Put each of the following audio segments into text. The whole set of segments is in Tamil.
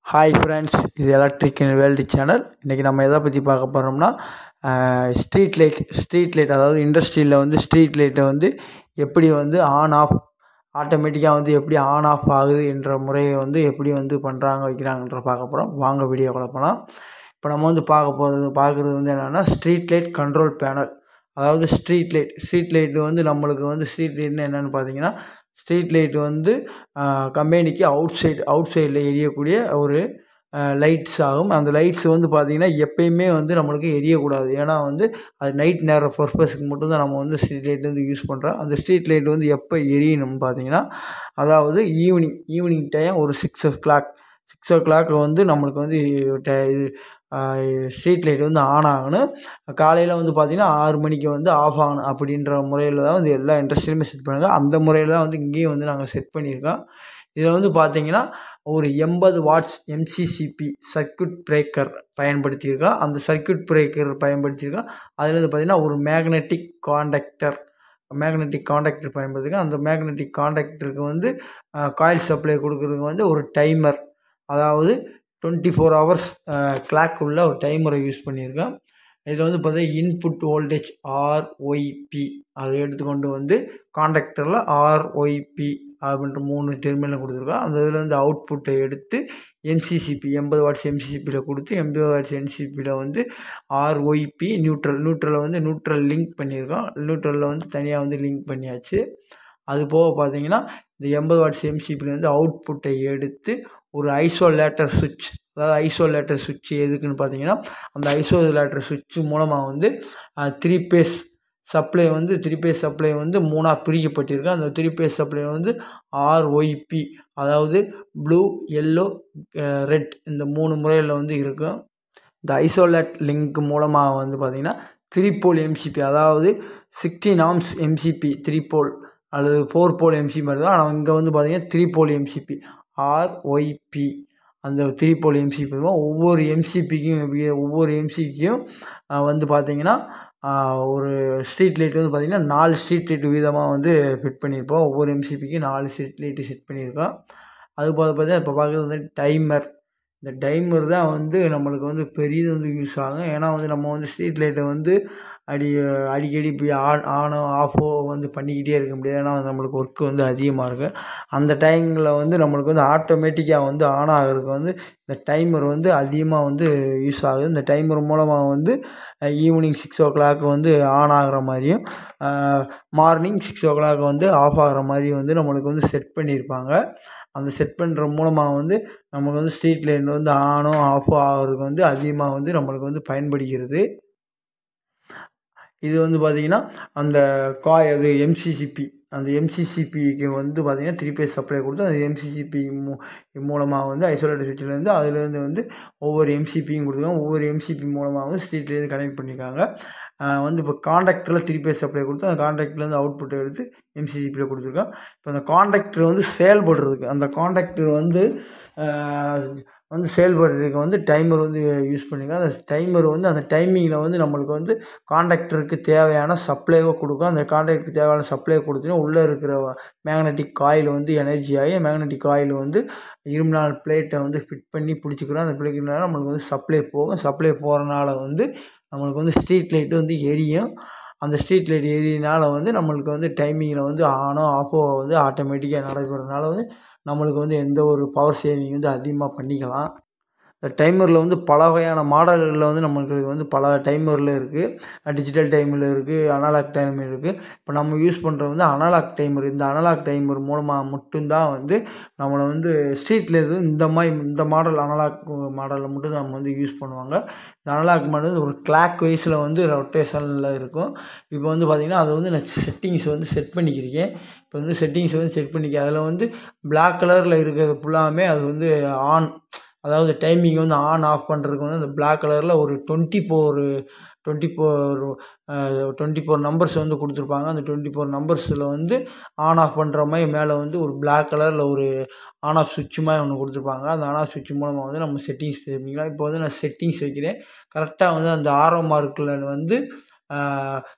ஹாய் ஃப்ரெண்ட்ஸ் இது எலக்ட்ரிக் இன் வேர்ல்டு சேனல் இன்றைக்கி நம்ம எதை பற்றி பார்க்க போகிறோம்னா ஸ்ட்ரீட் லைட் ஸ்ட்ரீட் லைட் அதாவது இண்டஸ்ட்ரியில் வந்து ஸ்ட்ரீட் லைட்டை வந்து எப்படி வந்து ஆன் ஆஃப் ஆட்டோமேட்டிக்காக வந்து எப்படி ஆன் ஆஃப் ஆகுது என்ற முறையை வந்து எப்படி வந்து பண்ணுறாங்க வைக்கிறாங்கன்ற பார்க்க போகிறோம் வாங்க வீடியோக்குள்ள போகலாம் இப்போ நம்ம வந்து பார்க்க போகிறது பார்க்குறது வந்து என்னென்னா ஸ்ட்ரீட் லைட் கண்ட்ரோல் பேனல் அதாவது ஸ்ட்ரீட் லைட் ஸ்ட்ரீட் லைட்டு வந்து நம்மளுக்கு வந்து ஸ்ட்ரீட் லைட்னு என்னென்னு பார்த்தீங்கன்னா ஸ்ட்ரீட் லைட் வந்து கம்பெனிக்கு அவுட் சைடு அவுட் சைடில் எரியக்கூடிய ஒரு லைட்ஸ் ஆகும் அந்த லைட்ஸ் வந்து பார்த்திங்கன்னா எப்பயுமே வந்து நம்மளுக்கு எரியக்கூடாது ஏன்னா வந்து அது நைட் நேர பர்பஸ்க்கு மட்டும்தான் நம்ம வந்து ஸ்ட்ரீட் லைட் வந்து யூஸ் பண்ணுறோம் அந்த ஸ்ட்ரீட் லைட் வந்து எப்போ எரியணும்னு பார்த்தீங்கன்னா அதாவது ஈவினிங் ஈவினிங் டைம் ஒரு six o'clock six o'clock வந்து நம்மளுக்கு வந்து ட இது ஸ்ட்ரீட் லைட் வந்து ஆன் ஆகணும் காலையில் வந்து பார்த்திங்கன்னா ஆறு மணிக்கு வந்து ஆஃப் ஆகணும் அப்படின்ற முறையில் தான் வந்து எல்லா இண்டஸ்ட்ரியிலுமே செட் பண்ணுறாங்க அந்த முறையில் தான் வந்து இங்கேயும் வந்து நாங்கள் செட் பண்ணியிருக்கோம் இதில் வந்து பார்த்திங்கன்னா ஒரு எண்பது வாட்ஸ் எம்சிசிபி சர்க்யூட் பிரேக்கர் பயன்படுத்தியிருக்கோம் அந்த சர்க்யூட் பிரேக்கர் பயன்படுத்தியிருக்கோம் அதில் வந்து பார்த்திங்கன்னா ஒரு மேக்னெட்டிக் காண்டக்டர் மேக்னெட்டிக் காண்டாக்டர் பயன்படுத்திருக்கோம் அந்த மேக்னெட்டிக் காண்டாக்டருக்கு வந்து காயில் சப்ளை கொடுக்குறதுக்கு வந்து ஒரு டைமர் அதாவது டுவெண்ட்டி ஃபோர் ஹவர்ஸ் கிளாக் உள்ள ஒரு டைமரை யூஸ் பண்ணியிருக்கேன் இதில் வந்து பார்த்தீங்கன்னா இன்புட் வோல்டேஜ் ஆர்ஒய்பி அதை எடுத்துக்கொண்டு வந்து காண்டக்டரில் ஆர்ஒய்பி அப்படின்ற மூணு டெர்மினல் கொடுத்துருக்கோம் அந்த இதில் வந்து அவுட்புட்டை எடுத்து எம்சிசிபி எண்பது வாட்ஸ் எம்சிசிபியில் கொடுத்து எண்பது வாட்ஸ் எம்சிசிபியில் வந்து ஆர்ஒய்பி நியூட்ரல் நியூட்ரலை வந்து நியூட்ரல் லிங்க் பண்ணியிருக்கோம் நியூட்ரலில் வந்து தனியாக வந்து லிங்க் பண்ணியாச்சு அது போக பார்த்தீங்கன்னா இந்த எண்பது வாட்ஸ் எம்சிபியில் வந்து அவுட்புட்டை எடுத்து ஒரு ஐசோலேட்டர் சுவிட்ச் அதாவது ஐசோலேட்டர் சுவிட்ச் எதுக்குன்னு பார்த்தீங்கன்னா அந்த ஐசோலேட்டர் சுவிட்ச் மூலமாக வந்து த்ரீ பேஸ் சப்ளை வந்து த்ரீ பேஸ் சப்ளை வந்து மூணாக பிரிக்கப்பட்டிருக்கு அந்த த்ரீ பேஸ் சப்ளை வந்து ஆர்ஒய்பி அதாவது ப்ளூ எல்லோ ரெட் இந்த மூணு முறையில் வந்து இருக்கும் இந்த ஐசோலேட் லிங்க் மூலமாக வந்து பார்த்திங்கன்னா த்ரீ போல் எம்சிபி அதாவது sixteen amps MCB three pole அல்லது ஃபோர் போல் எம்சிபி மாதிரி தான் ஆனால் இங்கே வந்து பார்த்திங்கன்னா த்ரீ போல் எம்சிபி ஆர்ஒய்பி அந்த த்ரீ போல் எம்சிபி ஒவ்வொரு எம்சிபிக்கும் ஒவ்வொரு எம்சிபிக்கும் வந்து பார்த்திங்கன்னா ஒரு ஸ்ட்ரீட் லைட் வந்து பார்த்திங்கன்னா நாலு ஸ்ட்ரீட் லைட் வீதமாக வந்து ஃபிட் பண்ணியிருப்போம் ஒவ்வொரு எம்சிபிக்கும் நாலு ஸ்ட்ரீட் லைட்டு செட் பண்ணியிருக்கோம் அது போக பார்த்தா இப்போ பார்க்குறது வந்து டைமர் இந்த டைமர் தான் வந்து நம்மளுக்கு வந்து பெரியது வந்து யூஸ் ஆகும் ஏன்னா வந்து நம்ம வந்து ஸ்ட்ரீட் லைட்டை வந்து அடி அடிக்கடி போய் ஆன் ஆனோ ஆஃபோ வந்து பண்ணிக்கிட்டே இருக்க முடியாது ஏன்னா நம்மளுக்கு ஒர்க்கு வந்து அதிகமாக இருக்குது அந்த டைமில் வந்து நம்மளுக்கு வந்து ஆட்டோமேட்டிக்காக வந்து ஆன் ஆகிறதுக்கு வந்து இந்த டைமர் வந்து அதிகமாக வந்து யூஸ் ஆகுது இந்த டைமர் மூலமாக வந்து ஈவினிங் சிக்ஸ் ஓ கிளாக் வந்து ஆன் ஆகிற மாதிரியும் மார்னிங் சிக்ஸ் ஓ கிளாக் வந்து ஆஃப் ஆகிற மாதிரி வந்து நம்மளுக்கு வந்து செட் பண்ணியிருப்பாங்க அந்த செட் பண்ணுற மூலமாக வந்து நமக்கு வந்து ஸ்ட்ரீட் லைட் வந்து ஆனோ ஆஃபோ ஆகிறதுக்கு வந்து அதிகமாக வந்து நம்மளுக்கு வந்து பயன்படுகிறது இது வந்து பார்த்திங்கன்னா அந்த காய் அது எம்சிசிபி அந்த எம்சிசிபிக்கு வந்து பார்த்திங்கன்னா த்ரீ பேஸ் சப்ளை கொடுத்து அந்த எம்சிசிபி மூ மூலமாக வந்து ஐசோலேட்டர் சுவிட்சிலேருந்து அதுலேருந்து வந்து ஒவ்வொரு எம்சிபியும் கொடுத்துருக்காங்க ஒவ்வொரு எம்சிபி மூலமாக வந்து ஸ்ட்ரீட்லேருந்து கனெக்ட் பண்ணியிருக்காங்க வந்து இப்போ காண்டாக்டரில் த்ரீ பேஸ் சப்ளை கொடுத்து அந்த காண்டாக்ட்லேருந்து அவுட்புட்டை எடுத்து எம்சிசிபியில் கொடுத்துருக்கோம் இப்போ அந்த காண்டாக்டர் வந்து செயல்படுறதுக்கு அந்த காண்டாக்டர் வந்து வந்து செயல்படுறதுக்கு வந்து டைமர் வந்து யூஸ் பண்ணிக்கலாம் அந்த டைமர் வந்து அந்த டைமிங்கில் வந்து நம்மளுக்கு வந்து காண்டாக்டருக்கு தேவையான சப்ளைவை கொடுக்கும் அந்த காண்டாக்டருக்கு தேவையான சப்ளை கொடுத்தீங்கன்னா உள்ளே இருக்கிற மேக்னெட்டிக் காயில் வந்து எனர்ஜி ஆகி மேக்னெட்டிக் காயில் வந்து இரும்பு நாள் பிளேட்டை வந்து ஃபிட் பண்ணி பிடிச்சிக்கிறோம் அந்த பிடிக்கிறதுனால நம்மளுக்கு வந்து சப்ளை போகும் சப்ளை போகிறனால வந்து நம்மளுக்கு வந்து ஸ்ட்ரீட் லைட்டு வந்து எரியும் அந்த ஸ்ட்ரீட் லைட் எரியனால வந்து நம்மளுக்கு வந்து டைமிங்கில் வந்து ஆனோ ஆஃபோ வந்து ஆட்டோமேட்டிக்காக நடைபெறனால வந்து நம்மளுக்கு வந்து எந்த ஒரு பவர் சேவிங் வந்து அதிகமாக பண்ணிக்கலாம் இந்த டைமரில் வந்து பல வகையான மாடல்களில் வந்து நம்மளுக்கு வந்து பல டைமரில் இருக்குது டிஜிட்டல் டைமில் இருக்குது அனலாக் டைமர் இருக்குது இப்போ நம்ம யூஸ் பண்ணுறது வந்து அனலாக் டைமர் இந்த அனலாக் டைமர் மூலமாக மட்டும்தான் வந்து நம்மளை வந்து ஸ்ட்ரீட்டில் எதுவும் இந்த மாதிரி இந்த மாடல் அனலாக் மாடலில் மட்டும் நம்ம வந்து யூஸ் பண்ணுவாங்க இந்த அனலாக் மாடல் ஒரு கிளாக் வைஸில் வந்து ரொட்டேஷனில் இருக்கும் இப்போ வந்து பார்த்திங்கன்னா அதை வந்து நான் செட்டிங்ஸ் வந்து செட் பண்ணிக்கிறேன் இப்போ வந்து செட்டிங்ஸ் வந்து செட் பண்ணிக்க அதில் வந்து பிளாக் கலரில் இருக்கிறது ஃபுல்லாமே அது வந்து ஆன் அதாவது டைமிங் வந்து ஆன் ஆஃப் பண்ணுறதுக்கு வந்து அந்த பிளாக் கலரில் ஒரு twenty four twenty four twenty four numbers வந்து கொடுத்துருப்பாங்க அந்த டுவெண்ட்டி ஃபோர் நம்பர்ஸில் வந்து ஆன் ஆஃப் பண்ணுற மாதிரி மேலே வந்து ஒரு பிளாக் கலரில் ஒரு ஆன் ஆஃப் சுவிட்ச் மாதிரி ஒன்று கொடுத்துருப்பாங்க அந்த ஆன் ஆஃப் சுவிட்ச் மூலமாக வந்து நம்ம செட்டிங்ஸ் பண்ணிக்கலாம் இப்போ வந்து நான் செட்டிங்ஸ் வைக்கிறேன் கரெக்டாக வந்து அந்த ஆரோ மார்க்கில் வந்து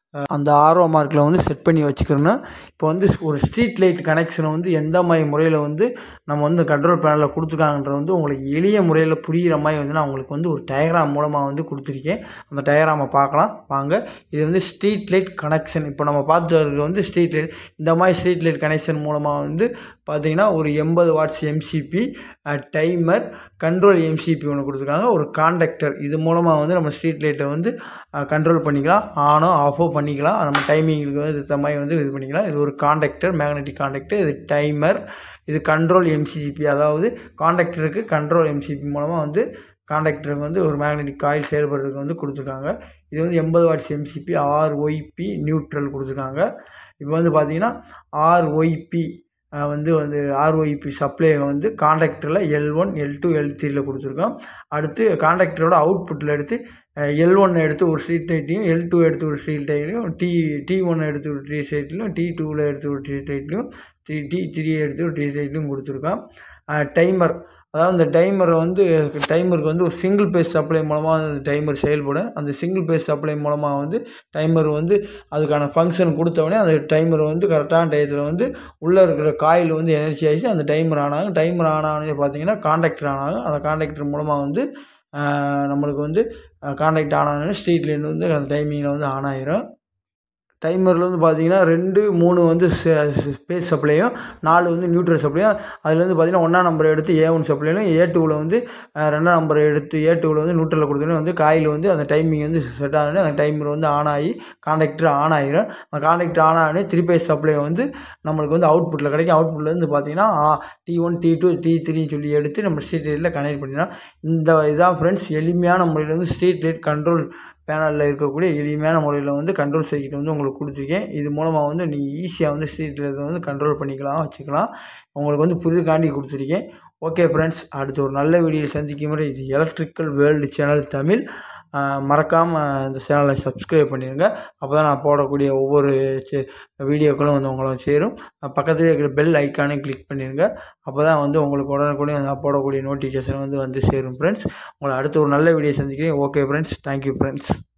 அந்த ஆர்ஓ மார்க்கில் வந்து செட் பண்ணி வச்சுக்கிறணும் இப்போ வந்து ஒரு ஸ்ட்ரீட் லைட் கனெக்ஷனை வந்து எந்த மாதிரி முறையில் வந்து நம்ம வந்து கண்ட்ரோல் பேனலில் கொடுத்துருக்காங்கன்ற வந்து உங்களுக்கு எளிய முறையில் புரிகிற மாதிரி வந்து நான் உங்களுக்கு வந்து ஒரு டயக்ராம் மூலமாக வந்து கொடுத்துருக்கேன் அந்த டயக்ராமை பார்க்கலாம் வாங்க இது வந்து ஸ்ட்ரீட் லைட் கனெக்ஷன் இப்போ நம்ம பார்த்துருக்கு வந்து ஸ்ட்ரீட் லைட் இந்த மாதிரி ஸ்ட்ரீட் லைட் கனெக்ஷன் மூலமாக வந்து பார்த்தீங்கன்னா ஒரு எண்பது watts MCB timer control MCB ஒன்று கொடுத்துருக்காங்க ஒரு காண்டக்டர் இது மூலமாக வந்து நம்ம ஸ்ட்ரீட் லைட்டை வந்து கண்ட்ரோல் பண்ணிக்கலாம் ஆனோ ஆஃபோ பண்ணிக்கலாம் நம்ம டைமிங்க்கு வந்து இந்த மாதிரி வந்து இது பண்ணிக்கலாம் இது ஒரு காண்டக்டர் மேக்னெட்டிக் காண்டக்டர் இது டைமர் இது கண்ட்ரோல் எம்சிபி அதாவது காண்டக்டருக்கு கண்ட்ரோல் எம்சிபி மூலமாக வந்து காண்டக்டருக்கு வந்து ஒரு மேக்னெட்டிக் காயில் செயல்படுறதுக்கு வந்து கொடுத்துருக்காங்க இது வந்து எண்பது வாட்ஸ் எம்சிபி ஆர்ஒய்பி நியூட்ரல் கொடுத்துருக்காங்க இப்போ வந்து பார்த்தீங்கன்னா ஆர்ஒய்பி வந்து வந்து ஆர்ஒய்பி சப்ளை வந்து காண்டக்டரில் L one L two L த்ரீயில் கொடுத்துருக்கோம் அடுத்து காண்டக்டரோட அவுட்புட்டில் எடுத்து எல் ஒன் எடுத்து ஒரு ஸ்ட்ரீட் லைட்லையும் எல் டூ எடுத்து ஒரு ஸ்ட்ரீட் லைட்லையும் டி டி ஒன் எடுத்து ஒரு ட்ரீ லைட்லையும் டி டூவில் எடுத்து ஒரு ட்ரீட் லைட்லையும் த்ரீ டி த்ரீ எடுத்து ஒரு ட்ரீட் லைட்லையும் கொடுத்துருக்கோம் டைமர் அதாவது இந்த டைமரை வந்து டைமருக்கு வந்து ஒரு சிங்கிள் பேஸ் சப்ளை மூலமாக அந்த டைமர் செயல்படும் அந்த சிங்கிள் பேஸ் சப்ளை மூலமாக வந்து டைமர் வந்து அதுக்கான ஃபங்க்ஷன் கொடுத்தவொடனே அந்த டைமர் வந்து கரெக்டான டயத்தில் வந்து உள்ளே இருக்கிற காயில் வந்து எனர்ஜி ஆகிடுச்சு அந்த டைமர் ஆன் ஆகும் டைமர் ஆன் ஆனே பார்த்தீங்கன்னா காண்டக்டர் ஆன் ஆகும் அந்த காண்டக்டர் மூலமாக வந்து நம்மளுக்கு வந்து காண்டக்ட் ஆன் ஆனோடனே ஸ்ட்ரீட் லைன் வந்து அந்த டைமிங்கில் வந்து ஆன் ஆயிரும் டைமரில் வந்து பார்த்தீங்கன்னா ரெண்டு மூணு வந்து ஸ்பேஸ் சப்ளையும் நாலு வந்து நியூட்ரல் சப்ளையும் அதில் வந்து பார்த்தீங்கன்னா ஒன்றாம் நம்பர் எடுத்து ஏ ஒன் சப்ளையும் ஏ டூவில் வந்து ரெண்டாம் நம்பர் எடுத்து ஏ டூவில் வந்து நியூட்ரலில் கொடுத்தோன்னே வந்து காயில் வந்து அந்த டைமிங் வந்து செட் ஆனோடனே அந்த டைமர் வந்து ஆன் ஆகி காண்டக்டர் ஆன் ஆகிரும் அந்த காண்டக்டர் ஆன் ஆனே த்ரீ பேஸ் சப்ளை வந்து நம்மளுக்கு வந்து அவுட்புட்டில் கிடைக்கும் அவுட்புட்டில் வந்து பார்த்தீங்கன்னா T one T two T த்ரீன்னு சொல்லி எடுத்து நம்ம ஸ்ட்ரீட் லைட்டில் கனெக்ட் பண்ணிடலாம் இந்த இதான் ஃப்ரெண்ட்ஸ் எளிமையான முறையில் வந்து ஸ்ட்ரீட் லைட் கண்ட்ரோல் பேனலில் இருக்கக்கூடிய எளிமையான முறையில் வந்து கண்ட்ரோல் சர்க்கிட் வந்து உங்களுக்கு கொடுத்துருக்கேன் இது மூலமாக வந்து நீங்கள் ஈஸியாக வந்து ஸ்ட்ரீட் லைட்டை வந்து கண்ட்ரோல் பண்ணிக்கலாம் வச்சுக்கலாம் உங்களுக்கு வந்து புரிதற்காண்டி கொடுத்துருக்கேன் ஓகே ஃப்ரெண்ட்ஸ் அடுத்து ஒரு நல்ல வீடியோ சந்திக்கும் முறை இது எலக்ட்ரிக்கல் வேர்ல்டு சேனல் தமிழ் மறக்காமல் இந்த சேனலை சப்ஸ்கிரைப் பண்ணிடுங்க அப்போ தான் நான் போடக்கூடிய ஒவ்வொரு வீடியோக்களும் வந்து உங்களை சேரும் பக்கத்துலேயே இருக்கிற பெல் ஐக்கானே கிளிக் பண்ணிடுங்க அப்போ தான் வந்து உங்களுக்கு உடனுக்குடனே நான் போடக்கூடிய நோட்டிஃபிகேஷன் வந்து வந்து சேரும் ஃப்ரெண்ட்ஸ் உங்களை அடுத்து ஒரு நல்ல வீடியோ சந்திக்கிறேன் ஓகே ஃப்ரெண்ட்ஸ் தேங்க்யூ ஃப்ரெண்ட்ஸ்